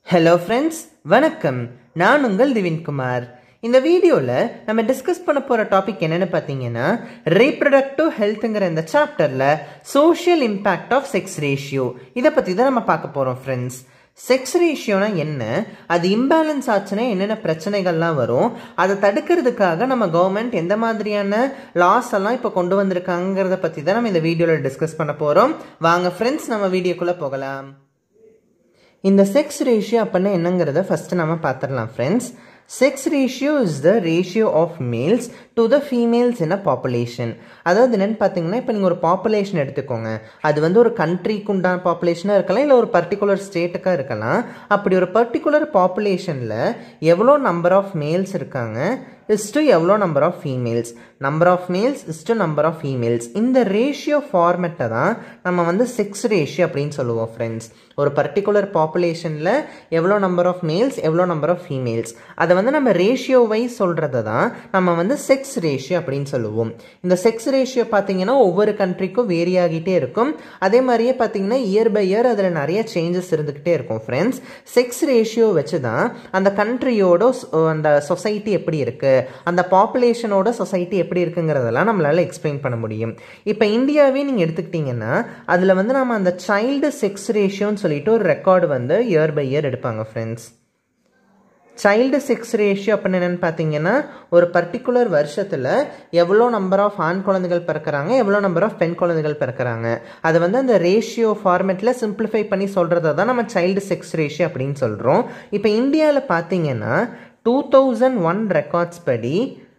hello friends வணக்கம் நான் உங்கள் திவின்குமார் இந்த வீடியோவில் நம்ம டிஸ்கஸ் பண்ண போகிற டாபிக் என்னென்னு பார்த்தீங்கன்னா ரீப்ரடக்டிவ் ஹெல்த்துங்கிற இந்த சாப்டரில் social impact of sex ratio இதை பற்றி தான் நம்ம பார்க்க போகிறோம் ஃப்ரெண்ட்ஸ் செக்ஸ் ரேஷியோனா என்ன அது இம்பேலன்ஸ் ஆச்சுன்னா என்னென்ன பிரச்சனைகள்லாம் வரும் அதை தடுக்கிறதுக்காக நம்ம கவர்மெண்ட் எந்த மாதிரியான லாஸ் எல்லாம் இப்போ கொண்டு வந்திருக்காங்கிறத பற்றி தான் நம்ம இந்த வீடியோவில் டிஸ்கஸ் பண்ண போகிறோம் வாங்க ஃப்ரெண்ட்ஸ் நம்ம வீடியோக்குள்ளே போகலாம் இந்த செக்ஸ் ரேஷியோ அப்படின்னா என்னங்கிறத ஃபஸ்ட்டு நம்ம பார்த்துடலாம் friends sex ratio is the ratio of males to the females in a population அதாவது என்னென்னு பார்த்தீங்கன்னா இப்போ நீங்கள் ஒரு பாப்புலேஷன் எடுத்துக்கோங்க அது வந்து ஒரு கண்ட்ரிக்கு உண்டான பாப்புலேஷனாக இருக்கலாம் இல்லை ஒரு பர்டிகுலர் ஸ்டேட்டுக்காக இருக்கலாம் அப்படி ஒரு பர்டிகுலர் பாப்புலேஷனில் எவ்வளோ நம்பர் ஆஃப் மேல்ஸ் இருக்காங்க இஸ் டு எவ்வளோ number of females number of males is to number of females இந்த ரேஷியோ ஃபார்மெட்டை தான் நம்ம வந்து செக்ஸ் ரேஷியோ அப்படின்னு சொல்லுவோம் ஃப்ரெண்ட்ஸ் ஒரு பர்டிகுலர் பாப்புலேஷனில் எவ்வளோ நம்பர் ஆஃப் மேல்ஸ் எவ்வளோ நம்பர் ஆஃப் ஃபீமேல்ஸ் அதை வந்து நம்ம ரேஷியோ வைஸ் சொல்கிறத தான் நம்ம வந்து செக்ஸ் ரேஷியோ அப்படின்னு சொல்லுவோம் இந்த செக்ஸ் ரேஷியோ பார்த்தீங்கன்னா ஒவ்வொரு கண்ட்ரிக்கும் வேரி ஆகிட்டே இருக்கும் அதே மாதிரியே பார்த்தீங்கன்னா இயர் பை இயர் அதில் நிறைய சேஞ்சஸ் இருந்துக்கிட்டே இருக்கும் ஃப்ரெண்ட்ஸ் செக்ஸ் ரேஷியோ வச்சு தான் அந்த கண்ட்ரியோட அந்த சொசைட்டி எப்படி இருக்குது அந்த பாப்புலேஷனோட சொசைட்டி எப்படி இருக்குங்கிறதெல்லாம் நம்மளால் எக்ஸ்பிளைன் பண்ண முடியும் இப்போ இந்தியாவே நீங்கள் எடுத்துக்கிட்டிங்கன்னா அதில் வந்து நம்ம அந்த சைல்டு செக்ஸ் ரேஷியோன்னு சொல்லிட்டு ஒரு ரெக்கார்டு வந்து இயர் பை இயர் எடுப்பாங்க ஃப்ரெண்ட்ஸ் சைல்டு செக்ஸ் ரேஷியோ அப்படின்னு என்னென்னு பார்த்தீங்கன்னா ஒரு பர்டிகுலர் வருஷத்தில் எவ்வளோ நம்பர் ஆஃப் ஆண் குழந்தைகள் பிறக்கிறாங்க எவ்வளோ நம்பர் ஆஃப் பெண் குழந்தைகள் பிறக்கிறாங்க அதை வந்து அந்த ரேஷியோ ஃபார்மேட்டில் சிம்பிளிஃபை பண்ணி சொல்கிறத தான் நம்ம சைல்டு செக்ஸ் ரேஷியோ அப்படின்னு சொல்கிறோம் இப்போ இந்தியாவில் பார்த்தீங்கன்னா டூ தௌசண்ட் ஒன் ரெக்கார்ட்ஸ் படி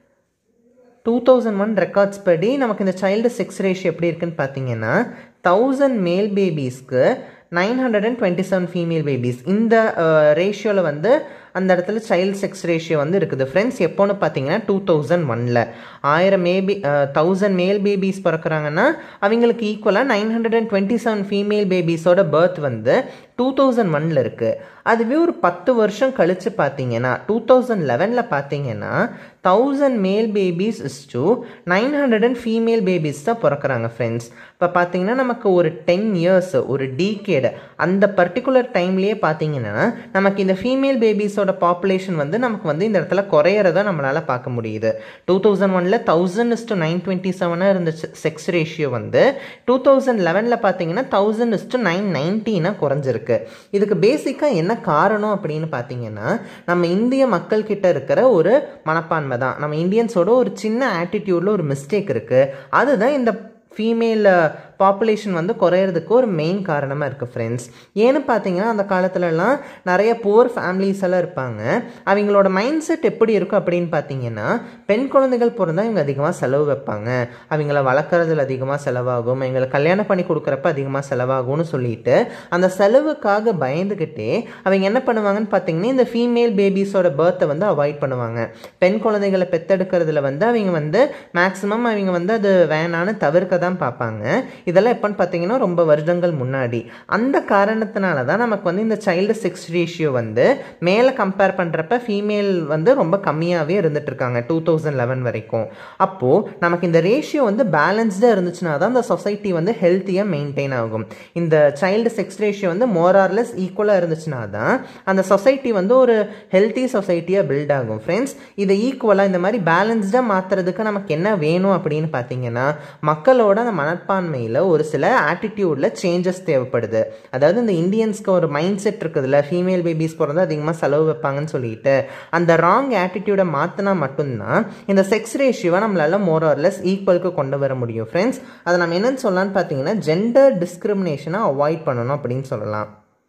டூ தௌசண்ட் ஒன் ரெக்கார்ட்ஸ் படி நமக்கு இந்த சைல்டு செக்ஸ் ரேஷியோ எப்படி இருக்குன்னு பார்த்தீங்கன்னா தௌசண்ட் மேல் பேபிஸ்க்கு nine hundred and twenty seven female babies இந்த ரேஷியோவில் வந்து அந்த இடத்துல சைல்டு செக்ஸ் ரேஷியோ வந்து இருக்குது ஃப்ரெண்ட்ஸ் எப்போன்னு பார்த்தீங்கன்னா டூ தௌசண்ட் ஒனில் ஆயிரம் மேபி தௌசண்ட் மேல் பேபிஸ் பிறக்கிறாங்கன்னா அவங்களுக்கு ஈக்குவலாக nine hundred and twenty seven female பேபிஸோட பர்த் வந்து டூ தௌசண்ட் ஒனில் இருக்குது அதுவே ஒரு பத்து வருஷம் கழித்து பார்த்தீங்கன்னா டூ தௌசண்ட் லெவனில் பார்த்தீங்கன்னா thousand male babies is to nine hundred and female babies தான் பிறக்கிறாங்க ஃப்ரெண்ட்ஸ் இப்போ பார்த்தீங்கன்னா நமக்கு ஒரு டென் இயர்ஸ் ஒரு டீகேடு அந்த பர்டிகுலர் டைம்லேயே பார்த்தீங்கன்னா நமக்கு இந்த ஃபீமேல் பேபிஸோட பாப்புலேஷன் வந்து நமக்கு வந்து இந்த இடத்துல குறையிறத நம்மளால் பார்க்க முடியுது டூ தௌசண்ட் ஒனில் thousand is to nine twenty செவனாக இருந்த செக்ஸ் ரேஷியோ வந்து டூ தௌசண்ட் லெவனில் பார்த்தீங்கன்னா தௌசண்ட் இஸ் டு நைன் நைன்டீனாக குறைஞ்சிருக்கு இதுக்கு பேசிக்காக என்ன காரணம் அப்படின்னு பார்த்தீங்கன்னா நம்ம இந்திய மக்கள் கிட்ட இருக்கிற ஒரு மனப்பான்மை தான் நம்ம இந்தியன்ஸோட ஒரு சின்ன ஆட்டிடியூடில் ஒரு மிஸ்டேக் இருக்குது அதுதான் இந்த ஃபீமேல் பாப்புலேஷன் வந்து குறையிறதுக்கு ஒரு மெயின் காரணமாக இருக்குது ஃப்ரெண்ட்ஸ் ஏன்னு பார்த்தீங்கன்னா அந்த காலத்துலலாம் நிறைய புவர் ஃபேமிலிஸ் எல்லாம் இருப்பாங்க அவங்களோட மைண்ட் செட் எப்படி இருக்கும் அப்படின்னு பார்த்தீங்கன்னா பெண் குழந்தைகள் பிறந்தால் இவங்க அதிகமாக செலவு வைப்பாங்க அவங்கள வளர்க்குறதுல அதிகமாக செலவாகும் அவங்களை கல்யாணம் பண்ணி கொடுக்குறப்ப அதிகமாக செலவாகும்னு சொல்லிட்டு அந்த செலவுக்காக பயந்துக்கிட்டே அவங்க என்ன பண்ணுவாங்கன்னு பார்த்தீங்கன்னா இந்த ஃபீமேல் பேபிஸோட பர்த்தை வந்து அவாய்ட் பண்ணுவாங்க பெண் குழந்தைகளை பெத்தெடுக்கிறதுல வந்து அவங்க வந்து மேக்ஸிமம் அவங்க வந்து அது வேணான்னு தவிர்க்க தான் பார்ப்பாங்க இதெல்லாம் எப்போன்னு பார்த்தீங்கன்னா ரொம்ப வருடங்கள் முன்னாடி அந்த காரணத்தினால தான் நமக்கு வந்து இந்த சைல்டு செக்ஸ் ரேஷியோ வந்து மேலே கம்பேர் பண்ணுறப்ப ஃபீமேல் வந்து ரொம்ப கம்மியாகவே இருந்துட்டு இருக்காங்க டூ தௌசண்ட் லெவன் வரைக்கும் அப்போது நமக்கு இந்த ரேஷியோ வந்து பேலன்ஸ்டாக இருந்துச்சுன்னா தான் இந்த சொசைட்டி வந்து ஹெல்த்தியாக மெயின்டைன் ஆகும் இந்த சைல்டு செக்ஸ் ரேஷியோ வந்து மோரார்லெஸ் ஈக்குவலாக இருந்துச்சுன்னா தான் அந்த சொசைட்டி வந்து ஒரு ஹெல்த்தி சொசைட்டியாக பில்ட் ஆகும் ஃப்ரெண்ட்ஸ் இதை ஈக்குவலாக இந்த மாதிரி பேலன்ஸ்டாக மாற்றுறதுக்கு நமக்கு என்ன வேணும் அப்படின்னு பார்த்தீங்கன்னா மக்களோட அந்த மனப்பான்மையில் ஒரு சில ஆட்டிடியூடில் சேஞ்சஸ் தேவைப்படுது அதாவது இந்த இந்தியன்ஸ்க்கு ஒரு மைண்ட் செட் இருக்குதுல்ல ஃபீமேல் பேபிஸ் பிறந்து அதிகமாக செலவு வைப்பாங்கன்னு சொல்லிட்டு அந்த ராங் ஆட்டிடியூடை மாற்றினா மட்டும்தான் இந்த செக்ஸ் ரேஷியோவை நம்மளால் மோர் ஆர்லெஸ் ஈக்குவலுக்கு கொண்டு வர முடியும் ஃப்ரெண்ட்ஸ் அதை நம்ம என்னென்னு சொல்லலாம்னு பார்த்தீங்கன்னா ஜெண்டர் டிஸ்கிரிமினேஷனை அவாய்ட் பண்ணணும் அப்படின்னு சொல்லலாம்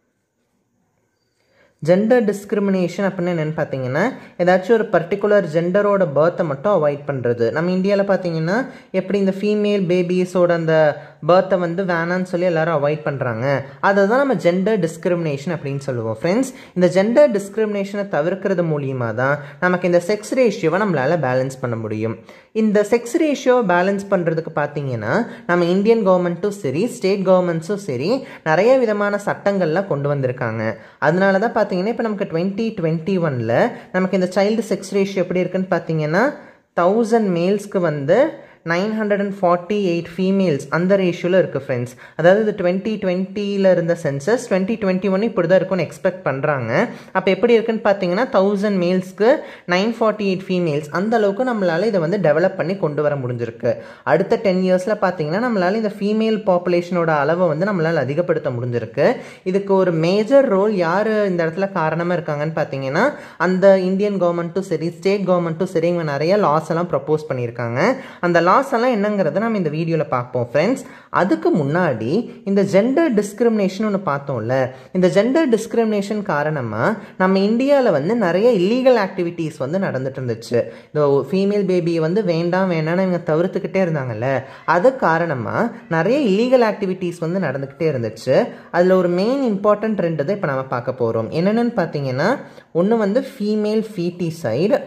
ஜெண்டர் டிஸ்கிரிமினேஷன் அப்படின்னு என்னென்னு பார்த்தீங்கன்னா ஏதாச்சும் ஒரு பர்டிகுலர் ஜெண்டரோட பர்த்தை மட்டும் அவாய்ட் பண்ணுறது நம்ம இந்தியாவில் பார்த்தீங்கன்னா எப்படி இந்த ஃபீமேல் பேபிஸோட அந்த பர்த்தை வந்து வேணான்னு சொல்லி எல்லாரும் அவாய்ட் பண்ணுறாங்க அதை தான் நம்ம ஜெண்டர் டிஸ்கிரிமினேஷன் அப்படின்னு சொல்லுவோம் ஃப்ரெண்ட்ஸ் இந்த ஜெண்டர் டிஸ்கிரிமினேஷனை தவிர்க்கிறது மூலியமாக தான் நமக்கு இந்த செக்ஸ் ரேஷியோவை நம்மளால் பேலன்ஸ் பண்ண முடியும் இந்த செக்ஸ் ரேஷியோ பேலன்ஸ் பண்ணுறதுக்கு பார்த்தீங்கன்னா நம்ம இந்தியன் கவர்மெண்ட்டும் சரி ஸ்டேட் கவர்மெண்ட்ஸும் சரி நிறைய விதமான சட்டங்கள்லாம் கொண்டு வந்திருக்காங்க அதனால தான் பார்த்தீங்கன்னா இப்போ நமக்கு டுவெண்ட்டி டுவெண்ட்டி ஒனில் நமக்கு இந்த சைல்டு செக்ஸ் ரேஷியோ எப்படி இருக்குன்னு பார்த்தீங்கன்னா தௌசண்ட் மேல்ஸ்க்கு வந்து nine hundred and forty eight females அந்த ரேஷியோவில் இருக்குது ஃப்ரெண்ட்ஸ் அதாவது இது டுவெண்ட்டி டுவெண்ட்டியில் இருந்த சென்சஸ் டுவெண்ட்டி டுவெண்ட்டி ஒன் இப்படி தான் இருக்கும்னு எக்ஸ்பெக்ட் பண்ணுறாங்க அப்போ எப்படி இருக்குன்னு பார்த்தீங்கன்னா தௌசண்ட் மேல்ஸ்க்கு நைன் ஃபார்ட்டி எயிட் ஃபீமேல்ஸ் அந்த அளவுக்கு நம்மளால் இதை வந்து டெவலப் பண்ணி கொண்டு வர முடிஞ்சிருக்கு அடுத்த டென் இயர்ஸில் பார்த்தீங்கன்னா நம்மளால் இந்த ஃபீமேல் பாப்புலேஷனோட அளவை வந்து நம்மளால் அதிகப்படுத்த முடிஞ்சிருக்கு இதுக்கு ஒரு மேஜர் ரோல் யார் இந்த இடத்துல காரணமாக இருக்காங்கன்னு பார்த்தீங்கன்னா அந்த இந்தியன் கவர்மெண்ட்டும் சரி ஸ்டேட் கவர்மெண்ட்டும் சரி இவங்க நிறைய லாஸ் எல்லாம் ப்ரப்போஸ் பண்ணியிருக்காங்க அந்த லாஸ் எல்லாம் என்னங்கிறத நம்ம இந்த வீடியோவில் பார்ப்போம் ஃப்ரெண்ட்ஸ் அதுக்கு முன்னாடி இந்த ஜெண்டர் டிஸ்கிரிமினேஷன் ஒன்று பார்த்தோம்ல இந்த ஜெண்டர் டிஸ்கிரிமினேஷன் காரணமாக நம்ம இந்தியாவில் வந்து நிறைய இல்லீகல் ஆக்டிவிட்டீஸ் வந்து நடந்துட்டு இருந்துச்சு இந்த ஃபீமேல் பேபியை வந்து வேண்டாம் வேண்டாம்னு இவங்க தவிர்த்துக்கிட்டே இருந்தாங்கல்ல அது காரணமாக நிறைய இல்லீகல் ஆக்டிவிட்டீஸ் வந்து நடந்துக்கிட்டே இருந்துச்சு அதில் ஒரு மெயின் இம்பார்ட்டன்ட் ரெண்டு தான் இப்போ நம்ம பார்க்க போகிறோம் என்னென்னு பார்த்தீங்கன்னா ஒன்று வந்து ஃபீமேல் ஃபீட்டிசைடு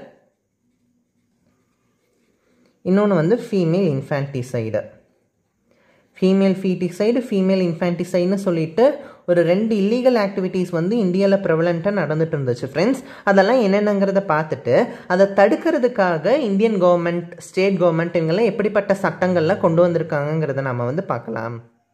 இன்னொன்று வந்து female infanticide female foeticide female இன்ஃபேன்டிசைடுன்னு சொல்லிட்டு ஒரு ரெண்டு இல்லீகல் ஆக்டிவிட்டீஸ் வந்து இந்தியாவில் ப்ரெவலண்ட்டாக நடந்துட்டு இருந்துச்சு ஃப்ரெண்ட்ஸ் அதெல்லாம் என்னென்னங்கிறத பார்த்துட்டு அதை தடுக்கிறதுக்காக இந்தியன் கவர்மெண்ட் ஸ்டேட் கவர்மெண்ட் இவங்கெல்லாம் எப்படிப்பட்ட சட்டங்கள்லாம் கொண்டு வந்திருக்காங்கங்கிறத நம்ம வந்து பார்க்கலாம்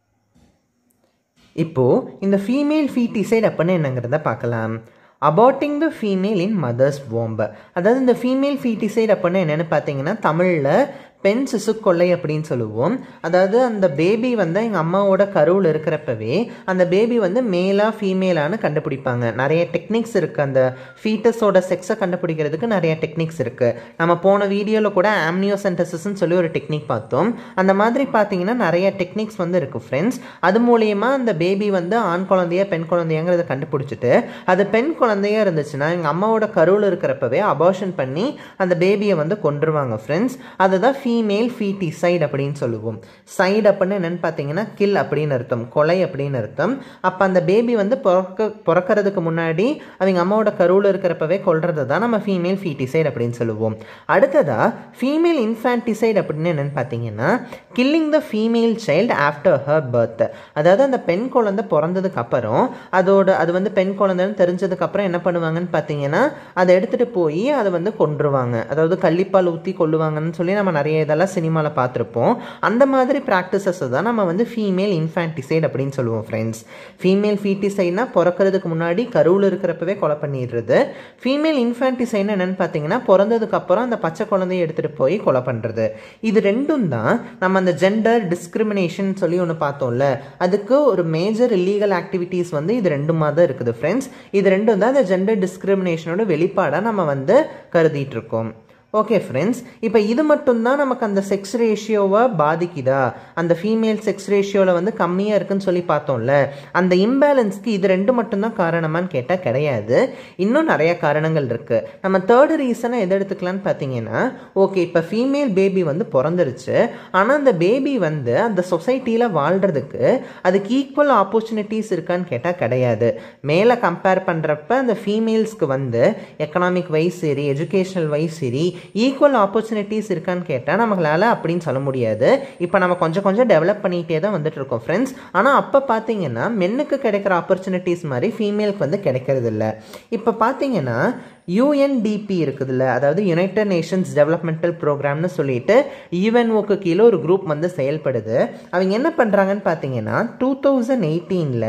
இப்போது இந்த ஃபீமேல் ஃபீட்டிசைட் அப்படின்னு என்னங்கிறத பார்க்கலாம் அபார்ட்டிங் த ஃபீமேல் இன் மதர்ஸ் வோம்பு அதாவது இந்த ஃபீமேல் ஃபீட்டிசைட் அப்படின்னு என்னென்னு பார்த்தீங்கன்னா தமிழில் பெண் சிசு கொள்ளை அப்படின்னு சொல்லுவோம் அதாவது அந்த பேபி வந்து எங்கள் அம்மாவோட கருவில் இருக்கிறப்பவே அந்த பேபி வந்து மேலா ஃபீமேலான்னு கண்டுபிடிப்பாங்க நிறைய டெக்னிக்ஸ் இருக்குது அந்த ஃபீட்டஸோட செக்ஸை கண்டுபிடிக்கிறதுக்கு நிறைய டெக்னிக்ஸ் இருக்குது நம்ம போன வீடியோவில் கூட ஆம்னியோசென்டசிஸ்ன்னு சொல்லி ஒரு டெக்னிக் பார்த்தோம் அந்த மாதிரி பார்த்தீங்கன்னா நிறைய டெக்னிக்ஸ் வந்து இருக்குது ஃப்ரெண்ட்ஸ் அது மூலியமா அந்த பேபி வந்து ஆண் குழந்தையா பெண் குழந்தையாங்கிறத கண்டுபிடிச்சிட்டு அது பெண் குழந்தையா இருந்துச்சுன்னா எங்கள் அம்மாவோட கருவில் இருக்கிறப்பவே அபார்ஷன் பண்ணி அந்த பேபியை வந்து கொண்டுருவாங்க ஃப்ரெண்ட்ஸ் அதுதான் ஃபீமேல் ஃபீட்டிசைட் அப்படின்னு சொல்லுவோம் சைடு அப்படின்னு என்னன்னு பார்த்தீங்கன்னா கில் அப்படின்னு அர்த்தம் கொலை அப்படின்னு அர்த்தம் அப்போ அந்த பேபி வந்து பிறக்க பிறக்கிறதுக்கு முன்னாடி அவங்க அம்மாவோட கருவில் இருக்கிறப்பவே கொள்றது தான் நம்ம ஃபீமேல் ஃபீட்டிசைட் அப்படின்னு சொல்லுவோம் அடுத்ததா ஃபீமேல் இன்ஃபேன்டிசைட் அப்படின்னு என்னன்னு பார்த்தீங்கன்னா killing the female child after her birth அதாவது அந்த பெண் குழந்தை பிறந்ததுக்கு அப்புறம் அதோட அது வந்து பெண் குழந்தைன்னு தெரிஞ்சதுக்கு அப்புறம் என்ன பண்ணுவாங்கன்னு பார்த்தீங்கன்னா அதை எடுத்துகிட்டு போய் அதை வந்து கொன்றுவாங்க அதாவது கள்ளிப்பால் ஊற்றி கொள்ளுவாங்கன்னு சொல்லி நம்ம நிறைய இதெல்லாம் சினிமாவில் பார்த்துருப்போம் அந்த மாதிரி ப்ராக்டிசஸ் தான் நம்ம வந்து ஃபீமேல் இன்ஃபேன்டிசைட் அப்படின்னு சொல்லுவோம் ஃப்ரெண்ட்ஸ் ஃபீமேல் ஃபீட்டிசைட்னா பிறக்கிறதுக்கு முன்னாடி கருவில் இருக்கிறப்பவே கொலை பண்ணிடுறது ஃபீமேல் இன்ஃபேன்டிசைட்னு என்னென்னு பார்த்தீங்கன்னா பிறந்ததுக்கு அப்புறம் அந்த பச்சை குழந்தைய எடுத்துகிட்டு போய் கொலை பண்ணுறது இது ரெண்டும் தான் நம்ம அந்த ஜெண்டர் டிஸ்கிரிமினேஷன் சொல்லி ஒன்று பார்த்தோம்ல அதுக்கு ஒரு மேஜர் இல்லீகல் ஆக்டிவிட்டீஸ் வந்து இது ரெண்டுமா தான் இருக்குது ஃப்ரெண்ட்ஸ் இது ரெண்டும் தான் அந்த ஜெண்டர் டிஸ்கிரிமினேஷனோட வெளிப்பாடாக நம்ம வந்து கருதிட்டு இருக்கோம் ஓகே ஃப்ரெண்ட்ஸ் இப்போ இது மட்டும்தான் நமக்கு அந்த செக்ஸ் ரேஷியோவை பாதிக்குதா அந்த ஃபீமேல் செக்ஸ் ரேஷியோவில் வந்து கம்மியாக இருக்குன்னு சொல்லி பார்த்தோம்ல அந்த இம்பேலன்ஸ்க்கு இது ரெண்டு மட்டும்தான் காரணமான்னு கேட்டால் கிடையாது இன்னும் நிறைய காரணங்கள் இருக்குது நம்ம தேர்டு ரீசனை எது எடுத்துக்கலான்னு பார்த்தீங்கன்னா ஓகே இப்போ ஃபீமேல் பேபி வந்து பிறந்துருச்சு ஆனால் அந்த பேபி வந்து அந்த சொசைட்டியில் வாழ்கிறதுக்கு அதுக்கு ஈக்குவல் ஆப்பர்ச்சுனிட்டிஸ் இருக்கான்னு கேட்டால் கிடையாது மேலே கம்பேர் பண்ணுறப்ப அந்த ஃபீமேல்ஸ்க்கு வந்து எக்கனாமிக் வைஸ் சரி எஜுகேஷனல் வைஸ் சரி ஈக்குவல் ஆப்பர்ச்சுனிட்டிஸ் இருக்கான்னு கேட்டால் நம்மளால் அப்படின்னு சொல்ல முடியாது இப்போ நம்ம கொஞ்சம் கொஞ்சம் டெவலப் பண்ணிகிட்டே தான் வந்துட்டு இருக்கோம் ஃப்ரெண்ட்ஸ் ஆனால் அப்போ பார்த்தீங்கன்னா மென்னுக்கு கிடைக்கிற ஆப்பர்ச்சுனிட்டிஸ் மாதிரி ஃபீமேலுக்கு வந்து கிடைக்கிறது இல்லை இப்போ பார்த்தீங்கன்னா யூஎன்டிபி இருக்குதுல்ல அதாவது யுனைடெட் நேஷன்ஸ் டெவலப்மெண்டல் ப்ரோக்ராம்னு சொல்லிட்டு யுஎன்ஓக்கு கீழே ஒரு குரூப் வந்து செயல்படுது அவங்க என்ன பண்ணுறாங்கன்னு பார்த்தீங்கன்னா டூ தௌசண்ட் எயிட்டீனில்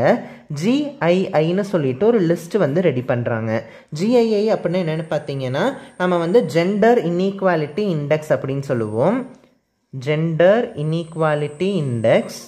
ஜிஐஐன்னு சொல்லிட்டு ஒரு லிஸ்ட் வந்து ரெடி பண்ணுறாங்க ஜிஐஐ அப்படின்னு என்னென்னு பார்த்தீங்கன்னா நம்ம வந்து ஜெண்டர் இன்ஈக்வாலிட்டி இண்டெக்ஸ் அப்படின்னு சொல்லுவோம் ஜெண்டர் இன்ஈக்வாலிட்டி இண்டெக்ஸ்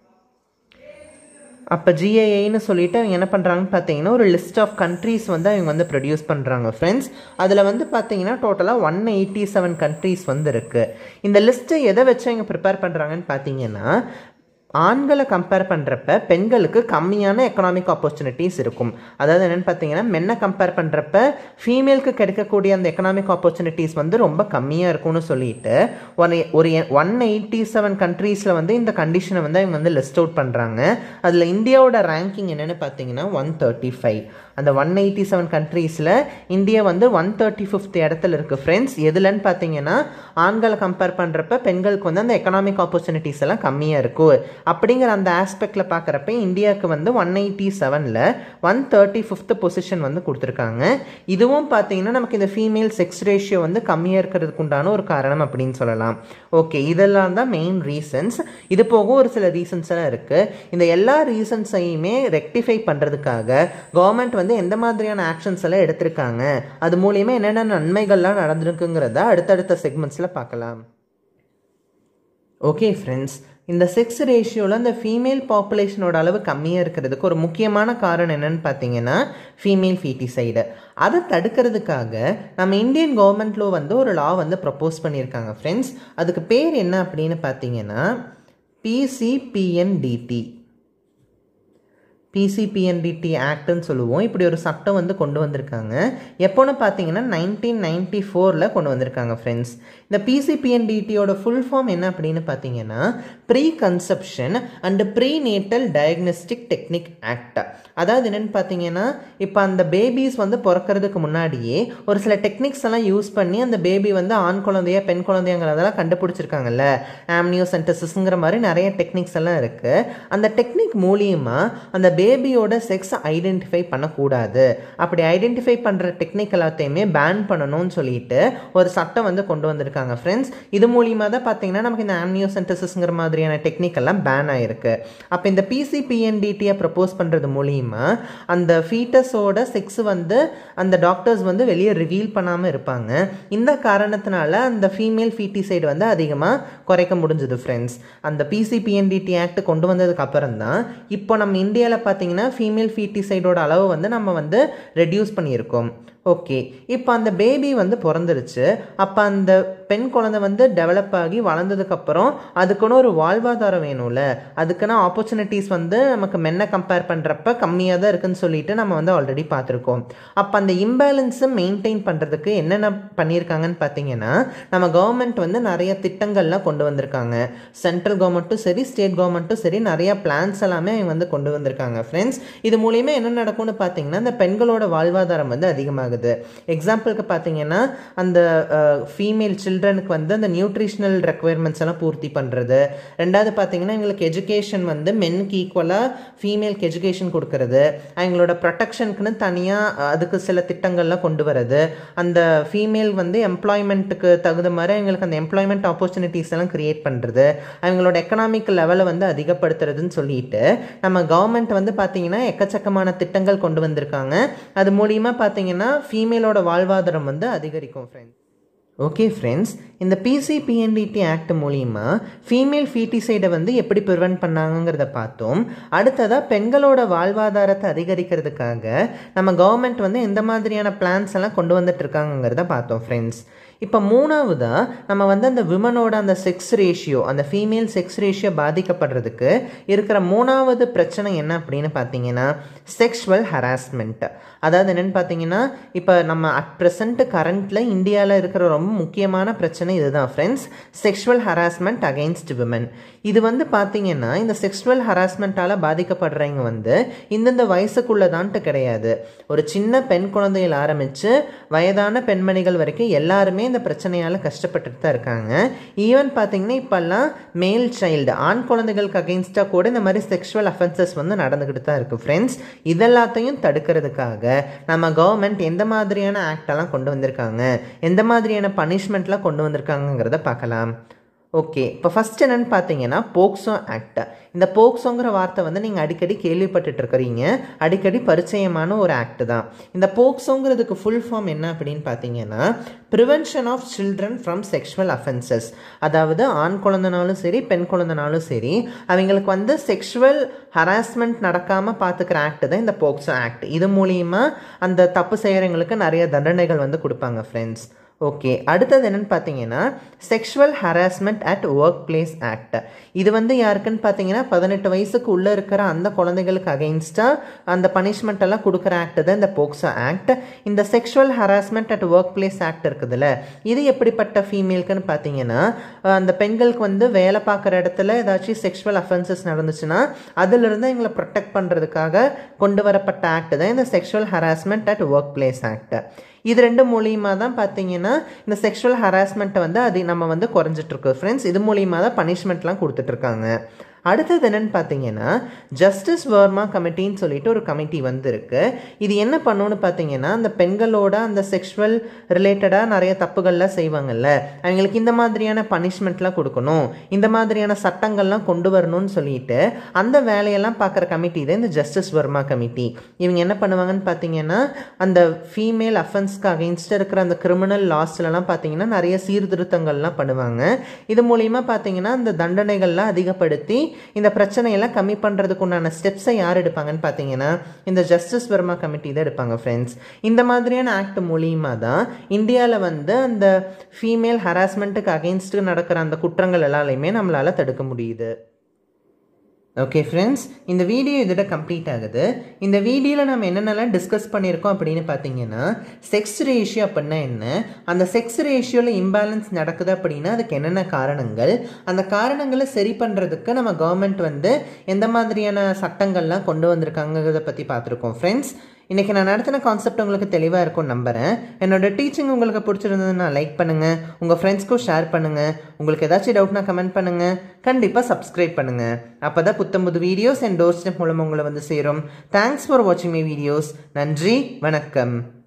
அப்போ ஜிஐஐன்னு சொல்லிட்டு அவங்க என்ன பண்ணுறாங்கன்னு பார்த்தீங்கன்னா ஒரு லிஸ்ட் ஆஃப் கண்ட்ரீஸ் வந்து அவங்க வந்து ப்ரொடியூஸ் பண்ணுறாங்க ஃப்ரெண்ட்ஸ் அதில் வந்து பார்த்தீங்கன்னா டோட்டலாக ஒன் எயிட்டி செவன் கண்ட்ரீஸ் வந்து இருக்குது இந்த லிஸ்ட்டை எதை வச்சு அவங்க ப்ரிப்பேர் பண்ணுறாங்கன்னு பார்த்தீங்கன்னா ஆண்களை கம்பேர் பண்ணுறப்ப பெண்களுக்கு கம்மியான எக்கனாமிக் ஆப்பர்ச்சுனிட்டிஸ் இருக்கும் அதாவது என்னென்னு பார்த்தீங்கன்னா மென்னை கம்பேர் பண்ணுறப்ப ஃபீமேலுக்கு கிடைக்கக்கூடிய அந்த எக்கனாமிக் ஆப்பர்ச்சுனிட்டிஸ் வந்து ரொம்ப கம்மியாக இருக்கும்னு சொல்லிட்டு ஒரு ஒரு ஒன் எயிட்டி செவன் கண்ட்ரீஸில் வந்து இந்த கண்டிஷனை வந்து அவங்க வந்து லிஸ்ட் அவுட் பண்ணுறாங்க அதில் இந்தியாவோட ரேங்கிங் என்னென்னு பார்த்தீங்கன்னா ஒன் தேர்ட்டி ஃபைவ் அந்த ஒன் எயிட்டி செவன் கண்ட்ரீஸில் இந்தியா வந்து ஒன் தேர்ட்டி ஃபிஃப்த் இடத்துல இருக்குது ஃப்ரெண்ட்ஸ் எதுலன்னு பார்த்தீங்கன்னா ஆண்களை கம்பேர் பண்ணுறப்ப பெண்களுக்கு வந்து அந்த எக்கனாமிக் ஆப்பர்ச்சுனிட்டிஸ் எல்லாம் கம்மியாக இருக்கும் அப்படிங்கிற அந்த ஆஸ்பெக்டில் பார்க்குறப்ப இந்தியாவுக்கு வந்து ஒன் எயிட்டி செவனில் ஒன் தேர்ட்டி ஃபிஃப்த் பொசிஷன் வந்து கொடுத்துருக்காங்க இதுவும் பார்த்தீங்கன்னா நமக்கு இந்த ஃபீமேல் செக்ஸ் ரேஷியோ வந்து கம்மியாக இருக்கிறதுக்கு உண்டான ஒரு காரணம் அப்படின்னு சொல்லலாம் ஓகே இதெல்லாம் தான் மெயின் ரீசன்ஸ் இது போக ஒரு சில ரீசன்ஸ் எல்லாம் இருக்குது இந்த எல்லா ரீசன்ஸையுமே ரெக்டிஃபை பண்ணுறதுக்காக கவர்மெண்ட் வந்து எந்த மாதிரியான ஆக்ஷன்ஸ் எல்லாம் எடுத்திருக்காங்க அது மூலியமாக என்னென்ன நன்மைகள்லாம் நடந்திருக்குங்கிறத அடுத்தடுத்த செக்மெண்ட்ஸில் பார்க்கலாம் ஓகே ஃப்ரெண்ட்ஸ் இந்த செக்ஸ் ரேஷியோவில் அந்த ஃபீமேல் பாப்புலேஷனோட அளவு கம்மியாக இருக்கிறதுக்கு ஒரு முக்கியமான காரணம் என்னன்னு பார்த்தீங்கன்னா ஃபீமேல் ஃபீட்டிசைடு அதை தடுக்கிறதுக்காக நம்ம இந்தியன் கவர்மெண்ட்லோ வந்து ஒரு லா வந்து ப்ரப்போஸ் பண்ணியிருக்காங்க ஃப்ரெண்ட்ஸ் அதுக்கு பேர் என்ன அப்படின்னு பார்த்தீங்கன்னா பிசிபிஎன்டிடி பிசிபிஎன்டிடி ஆக்ட்னு சொல்லுவோம் இப்படி ஒரு சட்டம் வந்து கொண்டு வந்திருக்காங்க எப்போன்னு பார்த்தீங்கன்னா நைன்டீன் நைன்டி ஃபோரில் கொண்டு வந்திருக்காங்க ஃப்ரெண்ட்ஸ் இந்த பிசிபிஎன்டிடியோட ஃபுல் ஃபார்ம் என்ன அப்படின்னு பார்த்தீங்கன்னா pre conception and pre natal diagnostic technique act அதாவது என்னென்னு பார்த்தீங்கன்னா இப்போ அந்த பேபிஸ் வந்து பிறக்கிறதுக்கு முன்னாடியே ஒரு சில டெக்னிக்ஸ் எல்லாம் யூஸ் பண்ணி அந்த பேபி வந்து ஆண் குழந்தையா பெண் குழந்தைங்கிறதெல்லாம் கண்டுபிடிச்சிருக்காங்கல்ல ஆம்னியோசென்டசிஸ்ங்கிற மாதிரி நிறைய டெக்னிக்ஸ் எல்லாம் இருக்குது அந்த டெக்னிக் மூலியமாக அந்த பேபியோட செக்ஸ் ஐடென்டிஃபை பண்ணக்கூடாது அப்படி ஐடென்டிஃபை பண்ணுற டெக்னிக் எல்லாத்தையுமே பேன் பண்ணணும்னு சொல்லிட்டு ஒரு சட்டம் வந்து கொண்டு வந்திருக்காங்க ஃப்ரெண்ட்ஸ் இது மூலியமாக தான் பார்த்தீங்கன்னா நமக்கு இந்த ஆம்னியோசென்டசிஸ்ங்கிற மாதிரியான டெக்னிக் எல்லாம் பேன் ஆயிருக்கு அப்போ இந்த பிசிபிஎன்டிடியை ப்ரப்போஸ் பண்ணுறது மூலியமாக அந்த ஃபீட்டஸோட செக்ஸ் வந்து அந்த டாக்டர்ஸ் வந்து வெளியே ரிவீல் பண்ணாமல் இருப்பாங்க இந்த காரணத்தினால அந்த ஃபீமேல் ஃபீட்டிசைடு வந்து அதிகமாக குறைக்க முடிஞ்சது ஃப்ரெண்ட்ஸ் அந்த பிசிபிஎன்டிடி ஆக்ட் கொண்டு வந்ததுக்கு அப்புறம் தான் இப்போ நம்ம இந்தியாவில் பார்த்தீங்கன்னா ஃபீமேல் ஃபீட்டிசைடோட அளவு வந்து நம்ம வந்து ரெடியூஸ் பண்ணியிருக்கோம் ஓகே இப்போ அந்த பேபி வந்து பிறந்துருச்சு அப்போ அந்த பெண் குழந்தை வந்து டெவலப் ஆகி வளர்ந்ததுக்கப்புறம் அதுக்குன்னு ஒரு வாழ்வாதாரம் வேணும்ல அதுக்குன்னு ஆப்பர்ச்சுனிட்டிஸ் வந்து நமக்கு மென்னை கம்பேர் பண்ணுறப்ப கம்மியாக தான் இருக்குன்னு சொல்லிட்டு நம்ம வந்து ஆல்ரெடி பார்த்துருக்கோம் அப்போ அந்த இம்பேலன்ஸை மெயின்டைன் பண்ணுறதுக்கு என்னென்ன பண்ணியிருக்காங்கன்னு பார்த்தீங்கன்னா நம்ம கவர்மெண்ட் வந்து நிறைய திட்டங்கள்லாம் கொண்டு வந்திருக்காங்க சென்ட்ரல் கவர்மெண்ட்டும் சரி ஸ்டேட் கவர்மெண்ட்டும் சரி நிறைய பிளான்ஸ் எல்லாமே அவங்க வந்து கொண்டு வந்திருக்காங்க ஃப்ரெண்ட்ஸ் இது மூலியமாக என்ன நடக்கும்னு பார்த்தீங்கன்னா இந்த பெண்களோட வாழ்வாதாரம் வந்து அதிகமாகுது எக்ஸாம்பிளுக்கு பார்த்தீங்கன்னா அந்த ஃபீமேல் சில்ட்ரனுக்கு வந்து அந்த நியூட்ரிஷனல் ரெக்குயர்மெண்ட்ஸ் எல்லாம் பூர்த்தி பண்ணுறது ரெண்டாவது பார்த்தீங்கன்னா எங்களுக்கு எஜுகேஷன் வந்து மென்னுக்கு ஈக்குவலாக ஃபீமேலுக்கு எஜுகேஷன் கொடுக்கறது அவங்களோட ப்ரொடெக்ஷனுக்குன்னு தனியாக அதுக்கு சில திட்டங்கள்லாம் கொண்டு வரது அந்த ஃபீமேல் வந்து எம்ப்ளாய்மெண்ட்டுக்கு தகுந்த மாதிரி அவங்களுக்கு அந்த எம்ப்ளாய்மெண்ட் ஆப்பர்ச்சுனிட்டிஸ் எல்லாம் கிரியேட் பண்ணுறது அவங்களோட எக்கனாமிக் லெவலை வந்து அதிகப்படுத்துறதுன்னு சொல்லிட்டு நம்ம கவர்மெண்ட் வந்து பார்த்தீங்கன்னா எக்கச்சக்கமான திட்டங்கள் கொண்டு வந்திருக்காங்க அது மூலியமாக பார்த்தீங்கன்னா ஃபீமேலோட வாழ்வாதாரம் வந்து அதிகரிக்கும் ஃப்ரெண்ட்ஸ் ஓகே ஃப்ரெண்ட்ஸ் இந்த பிசிபிஎன்டிடி ஆக்ட் மூலிமா ஃபீமேல் ஃபீட்டிசைடை வந்து எப்படி ப்ரிவெண்ட் பண்ணாங்கங்கிறத பார்த்தோம் அடுத்ததாக பெண்களோட வாழ்வாதாரத்தை அதிகரிக்கிறதுக்காக நம்ம கவர்மெண்ட் வந்து எந்த மாதிரியான பிளான்ஸ் எல்லாம் கொண்டு வந்துட்டு இருக்காங்கங்கிறத பார்த்தோம் ஃப்ரெண்ட்ஸ் இப்போ மூணாவதாக நம்ம வந்து அந்த விமனோட அந்த செக்ஸ் ரேஷியோ அந்த ஃபீமேல் செக்ஸ் ரேஷியோ பாதிக்கப்படுறதுக்கு இருக்கிற மூணாவது பிரச்சனை என்ன அப்படின்னு பார்த்தீங்கன்னா செக்ஷுவல் ஹராஸ்மெண்ட் அதாவது என்னென்னு பார்த்தீங்கன்னா இப்போ நம்ம அட் ப்ரெசண்ட் கரண்ட்டில் இந்தியாவில் இருக்கிற ரொம்ப முக்கியமான பிரச்சனை இதுதான் friends sexual harassment against women இது வந்து பார்த்தீங்கன்னா இந்த செக்ஷுவல் ஹராஸ்மெண்ட்டால் பாதிக்கப்படுறவங்க வந்து இந்தந்த வயசுக்குள்ளதான்ட்டு கிடையாது ஒரு சின்ன பெண் குழந்தைகள் ஆரம்பித்து வயதான பெண்மணிகள் வரைக்கும் எல்லாருமே இந்த பிரச்சனையால் கஷ்டப்பட்டுட்டு தான் இருக்காங்க ஈவன் பார்த்தீங்கன்னா இப்போல்லாம் மேல் சைல்டு ஆண் குழந்தைகளுக்கு அகெயின்ஸ்டாக கூட இந்த மாதிரி செக்ஷுவல் அஃபென்சஸ் வந்து நடந்துக்கிட்டு தான் இருக்குது ஃப்ரெண்ட்ஸ் இதெல்லாத்தையும் தடுக்கிறதுக்காக நம்ம கவர்மெண்ட் எந்த மாதிரியான ஆக்டெல்லாம் கொண்டு வந்திருக்காங்க எந்த மாதிரியான பனிஷ்மெண்ட்லாம் கொண்டு வந்திருக்காங்கங்கிறத பார்க்கலாம் ஓகே இப்போ ஃபஸ்ட் என்னென்னு பார்த்தீங்கன்னா போக்சோ ஆக்ட் இந்த போக்சோங்கிற வார்த்தை வந்து நீங்கள் அடிக்கடி கேள்விப்பட்டுட்டு இருக்கிறீங்க அடிக்கடி பரிச்சயமான ஒரு ஆக்ட் தான் இந்த போக்சோங்கிறதுக்கு ஃபுல் ஃபார்ம் என்ன அப்படின்னு பார்த்தீங்கன்னா prevention of children from sexual offences அதாவது ஆண் குழந்தைனாலும் சரி பெண் குழந்தைனாலும் சரி அவங்களுக்கு வந்து செக்ஷுவல் ஹராஸ்மெண்ட் நடக்காமல் பார்த்துக்கிற ஆக்ட் தான் இந்த போக்சோ ஆக்ட் இது மூலியமாக அந்த தப்பு செய்கிறவங்களுக்கு நிறைய தண்டனைகள் வந்து கொடுப்பாங்க ஃப்ரெண்ட்ஸ் ஓகே அடுத்தது என்னென்னு பார்த்தீங்கன்னா sexual harassment at workplace act இது வந்து யாருக்குன்னு பார்த்தீங்கன்னா பதினெட்டு வயசுக்கு உள்ளே இருக்கிற அந்த குழந்தைகளுக்கு அகெயின்ஸ்டாக அந்த பனிஷ்மெண்ட் எல்லாம் கொடுக்குற ஆக்ட் தான் இந்த போக்சோ ஆக்ட் இந்த sexual harassment at workplace act இருக்குதுல்ல இது எப்படிப்பட்ட ஃபீமேலுக்குன்னு பார்த்தீங்கன்னா அந்த பெண்களுக்கு வந்து வேலை பார்க்குற இடத்துல ஏதாச்சும் செக்ஷுவல் அஃபென்சஸ் நடந்துச்சுன்னா அதிலிருந்து எங்களை ப்ரொடெக்ட் பண்ணுறதுக்காக கொண்டு வரப்பட்ட ஆக்ட் தான் இந்த sexual harassment at workplace act இது ரெண்டு மூலியமாக தான் பார்த்தீங்கன்னா இந்த செக்ஷுவல் ஹராஸ்மெண்ட்டை வந்து அது நம்ம வந்து குறைஞ்சிட்ருக்கோம் ஃப்ரெண்ட்ஸ் இது மூலியமாக தான் பனிஷ்மெண்ட்லாம் கொடுத்துட்ருக்காங்க அடுத்தது என்னன்னு பார்த்தீங்கன்னா ஜஸ்டிஸ் வர்மா கமிட்டின்னு சொல்லிட்டு ஒரு கமிட்டி வந்திருக்கு இது என்ன பண்ணுன்னு பார்த்தீங்கன்னா அந்த பெண்களோட அந்த செக்ஷுவல் ரிலேட்டடாக நிறைய தப்புகள்லாம் செய்வாங்கல்ல அவங்களுக்கு இந்த மாதிரியான பனிஷ்மெண்ட்லாம் கொடுக்கணும் இந்த மாதிரியான சட்டங்கள்லாம் கொண்டு வரணும்னு சொல்லிட்டு அந்த வேலையெல்லாம் பார்க்குற கமிட்டி தான் இந்த ஜஸ்டிஸ் வர்மா கமிட்டி இவங்க என்ன பண்ணுவாங்கன்னு பார்த்தீங்கன்னா அந்த ஃபீமேல் அஃபென்ஸ்க்கு அகெயின்ஸ்ட் இருக்கிற அந்த கிரிமினல் லாஸ்லலாம் பார்த்தீங்கன்னா நிறைய சீர்திருத்தங்கள்லாம் பண்ணுவாங்க இது மூலிமா பார்த்தீங்கன்னா அந்த தண்டனைகள்லாம் அதிகப்படுத்தி இந்த பிரச்சனையெல்லாம் கம்மி பண்ணுறதுக்கு உண்டான ஸ்டெப்ஸை யார் எடுப்பாங்கன்னு பார்த்தீங்கன்னா இந்த ஜஸ்டிஸ் வர்மா கமிட்டி தான் எடுப்பாங்க ஃப்ரெண்ட்ஸ் இந்த மாதிரியான ஆக்ட் மூலியமாக தான் இந்தியாவில் வந்து அந்த ஃபீமேல் ஹராஸ்மெண்ட்டுக்கு அகெயின்ஸ்ட்டு நடக்கிற அந்த குற்றங்கள் எல்லாத்தையுமே நம்மளால் தடுக்க முடியுது ஓகே ஃப்ரெண்ட்ஸ் இந்த வீடியோ இதோட கம்ப்ளீட் ஆகுது இந்த வீடியோவில் நம்ம என்னென்னலாம் டிஸ்கஸ் பண்ணியிருக்கோம் அப்படின்னு பார்த்தீங்கன்னா செக்ஸ் ரேஷியோ அப்படின்னா என்ன அந்த செக்ஸ் ரேஷியோவில் இம்பேலன்ஸ் நடக்குது அப்படின்னா அதுக்கு என்னென்ன காரணங்கள் அந்த காரணங்களை சரி பண்ணுறதுக்கு நம்ம கவர்மெண்ட் வந்து எந்த மாதிரியான சட்டங்கள்லாம் கொண்டு வந்திருக்காங்கிறத பற்றி பார்த்துருக்கோம் ஃப்ரெண்ட்ஸ் இன்றைக்கி நான் நடத்தின கான்செப்ட் உங்களுக்கு தெளிவாக இருக்கும்னு நம்புகிறேன் என்னோட டீச்சிங் உங்களுக்கு பிடிச்சிருந்ததுன்னா லைக் பண்ணுங்கள் உங்கள் ஃப்ரெண்ட்ஸ்க்கும் ஷேர் பண்ணுங்கள் உங்களுக்கு ஏதாச்சும் டவுட்னா கமெண்ட் பண்ணுங்கள் கண்டிப்பாக சப்ஸ்கிரைப் பண்ணுங்கள் அப்போ தான் புத்தம்புது வீடியோஸ் அண்ட் டோர் ஸ்டெப் மூலம் உங்களை வந்து சேரும் தேங்க்ஸ் ஃபார் வாட்சிங் மை வீடியோஸ் நன்றி வணக்கம்